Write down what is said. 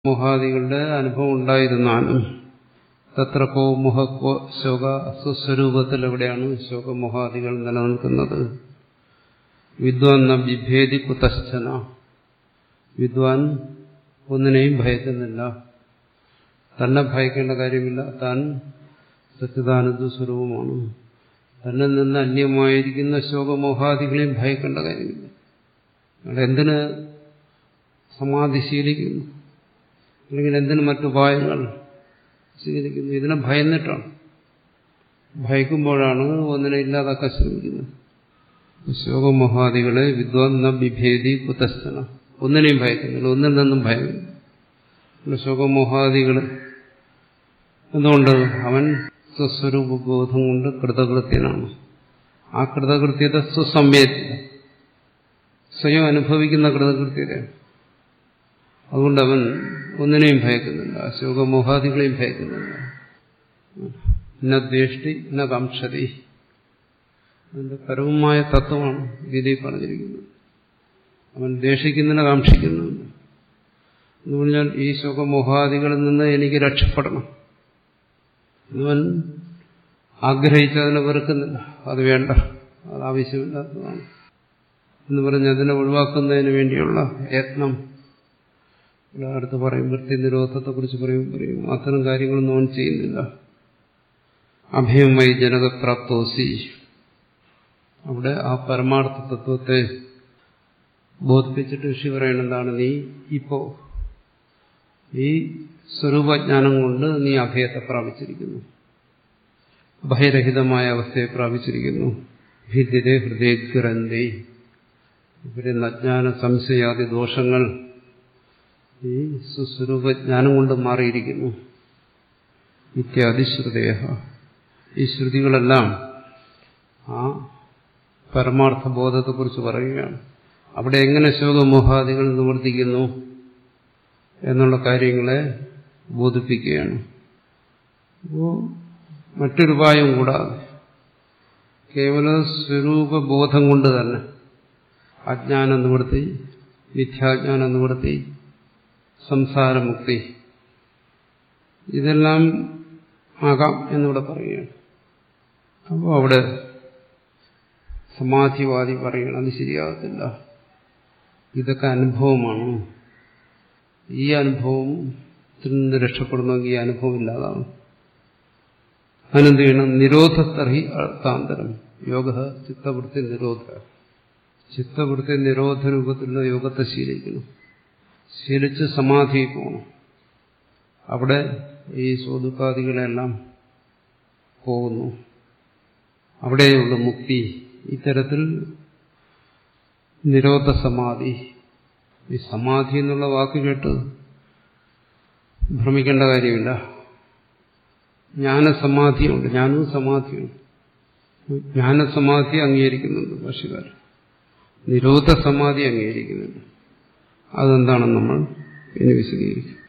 മോഹാദികളുടെ അനുഭവം ഉണ്ടായിരുന്നാലും തത്ര കോ മുഹക്കോ ശോക സ്വസ്വരൂപത്തിൽ എവിടെയാണ് ശോകമോഹാദികൾ നിലനിൽക്കുന്നത് വിദ്വാൻ ന ബിഭേദി കുതശ്ചന വിദ്വാൻ ഒന്നിനെയും ഭയക്കുന്നില്ല തന്നെ ഭയക്കേണ്ട കാര്യമില്ല താൻ സച്ചിദാനന്ദ സ്വരൂപമാണ് തന്നിൽ നിന്ന് അന്യമായിരിക്കുന്ന ശോകമോഹാദികളെയും ഭയക്കേണ്ട കാര്യമില്ല അവിടെ എന്തിന് സമാധി ശീലിക്കുന്നു അല്ലെങ്കിൽ എന്തിന് മറ്റുപായങ്ങൾ സ്വീകരിക്കുന്നു ഇതിനെ ഭയന്നിട്ടാണ് ഭയക്കുമ്പോഴാണ് ഒന്നിനെ ഇല്ലാതാക്കാൻ ശ്രമിക്കുന്നത് ശോകമോഹാദികളെ വിദ്വാൻ ന ബിഭേദി കുതസ്ഥന ഒന്നിനെയും ഭയക്കുന്നില്ല ഒന്നിൽ നിന്നും ഭയമില്ല ശോകമോഹാദികൾ എന്തുകൊണ്ട് അവൻ സ്വസ്വരൂപ ബോധം കൊണ്ട് കൃതകൃത്യനാണ് ആ കൃതകൃത്യത സ്വസംവേദ്യത സ്വയം അനുഭവിക്കുന്ന കൃതകൃത്യതയാണ് അതുകൊണ്ട് അവൻ ഒന്നിനെയും ഭയക്കുന്നില്ല ശോകമോഹാദികളെയും ഭയക്കുന്നില്ല ന ദ്വേഷ്ടി ന കാംക്ഷതി അതിന്റെ പരമമായ തത്വമാണ് ഗീതയിൽ പറഞ്ഞിരിക്കുന്നത് അവൻ ദ്വേഷിക്കുന്നില്ല കാക്ഷിക്കുന്നുണ്ട് എന്ന് പറഞ്ഞാൽ ഈ ശോകമോഹാദികളിൽ നിന്ന് എനിക്ക് രക്ഷപ്പെടണം അവൻ ആഗ്രഹിച്ചതിനെ വെറുക്കുന്നില്ല അത് വേണ്ട അത് ആവശ്യമില്ലാത്തതാണ് എന്ന് പറഞ്ഞ് അതിനെ ഒഴിവാക്കുന്നതിന് വേണ്ടിയുള്ള യത്നം അടുത്ത് പറയും വൃത്തി നിരോധത്തെക്കുറിച്ച് പറയും പറയും അത്തരം കാര്യങ്ങളൊന്നും അവൻ ചെയ്യുന്നില്ല അഭയമായി ജനകപ്രാപ്തോസി അവിടെ ആ പരമാർത്ഥ തത്വത്തെ ബോധിപ്പിച്ചിട്ട് ഋഷി പറയണെന്താണ് നീ ഇപ്പോ ഈ സ്വരൂപജ്ഞാനം കൊണ്ട് നീ അഭയത്തെ പ്രാപിച്ചിരിക്കുന്നു ഭയരഹിതമായ അവസ്ഥയെ പ്രാപിച്ചിരിക്കുന്നു ഭിദ്യതേ ഹൃദയഗ്രന്ഥി ഇവരെ നജ്ഞാന സംശയാദി ദോഷങ്ങൾ ഈ സുസ്വരൂപജ്ഞാനം കൊണ്ട് മാറിയിരിക്കുന്നു ഇത്യാദി ശ്രുതയ ഈ ശ്രുതികളെല്ലാം ആ പരമാർത്ഥ ബോധത്തെക്കുറിച്ച് പറയുകയാണ് അവിടെ എങ്ങനെ ശോകമോഹാദികൾ നിവർത്തിക്കുന്നു എന്നുള്ള കാര്യങ്ങളെ ബോധിപ്പിക്കുകയാണ് അപ്പോൾ മറ്റൊരു ഉപായം കൂടാതെ കേവല സ്വരൂപബോധം കൊണ്ട് തന്നെ അജ്ഞാന നിവൃത്തി മിഥ്യാജ്ഞാന നിവൃത്തി സംസാരമുക്തി ഇതെല്ലാം ആകാം എന്നിവിടെ പറയുകയാണ് അപ്പോൾ അവിടെ സമാധിവാദി പറയണം അത് ശരിയാകത്തില്ല ഇതൊക്കെ അനുഭവമാണ് ഈ അനുഭവത്തിൽ നിന്ന് രക്ഷപ്പെടണമെങ്കിൽ ഈ അനുഭവം ഇല്ലാതാവും അതിനെന്ത് ചെയ്യണം നിരോധത്തർഹി അർത്ഥാന്തരം യോഗ ചിത്തവൃത്തി നിരോധ ചിത്തവൃത്തി നിരോധ രൂപത്തിലുള്ള യോഗത്തെ ശീലിക്കണം ശീലിച്ച് സമാധി പോകണം അവിടെ ഈ സ്വതുക്കാദികളെല്ലാം പോകുന്നു അവിടെയുള്ള മുക്തി ഇത്തരത്തിൽ നിരോധ സമാധി ഈ സമാധി എന്നുള്ള വാക്ക് കേട്ട് ഭ്രമിക്കേണ്ട കാര്യമില്ല ജ്ഞാനസമാധിയുണ്ട് ജ്ഞാനവും സമാധിയുണ്ട് ജ്ഞാനസമാധി അംഗീകരിക്കുന്നുണ്ട് ഭാഷകാർ നിരോധ സമാധി അംഗീകരിക്കുന്നുണ്ട് അതെന്താണെന്ന് നമ്മൾ ഇനി വിശദീകരിക്കും